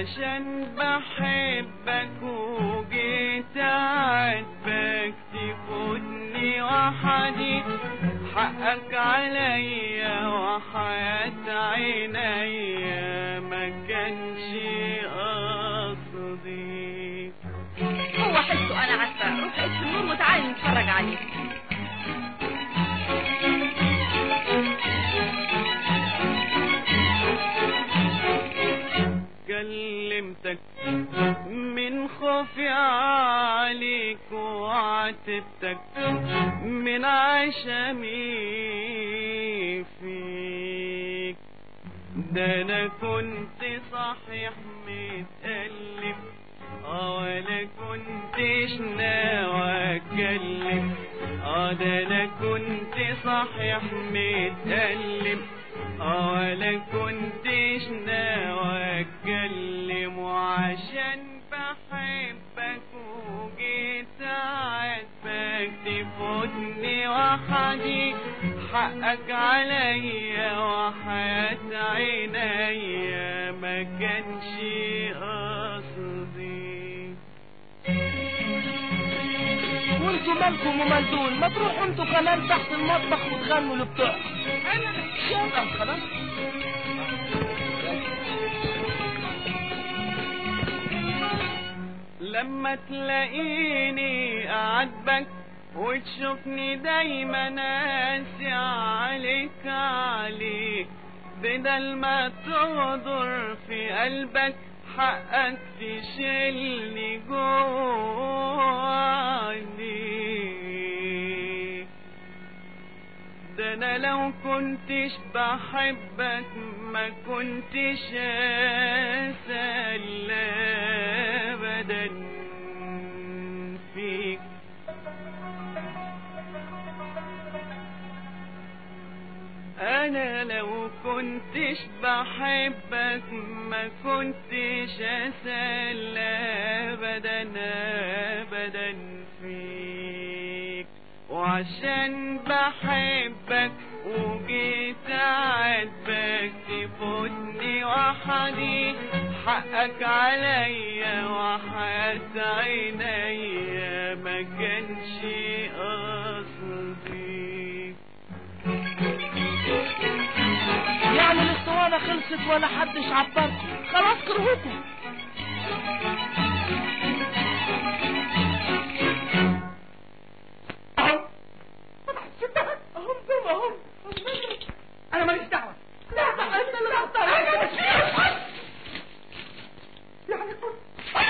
وعشان بحبك وجيت عاتبك تفوتني وحدي حقك عليا وحياة عينيا ما كانش قصدي هو حسه انا عارفه روح اطفي النور وتعالي نتفرج عليه كلمتك من خوفي عليك وعاتبتك من عشمي فيك ده انا كنت صحيح متألم اه ولا كنتش ناوي اتكلم اه ده انا كنت صحيح متألم اه ولا كنتش ناوي اتكلم وعشان بحبك وجيت عاتبك تفوتني وحدي حقك عليا وحياة عينيا ما كانش قصدي وانتوا مالكم ومال دول ما تروحوا انتوا كمان تحت المطبخ وتغنوا لبتوعكم انا يلا خلاص لما تلاقيني أعاتبك وتشوفني دايما ناسي عليك عليك بدل ما تغدر في قلبك حقك تشيلني جواني ده انا لو كنتش بحبك ما كنتش اسال ابدا فيك انا لو كنتش بحبك ما كنتش اسال ابدا ابدا فيك وعشان بحبك وجيت عاتبك تفوتني وحدي حقك عليا وحياة عينيا ما كانش قصدي يعني الاسطوانة خلصت ولا حدش عبركم خلاص كرهوكم اهم دول اهم انا ماليش دعوه لا ده انت اللي غلطان انا مش يعني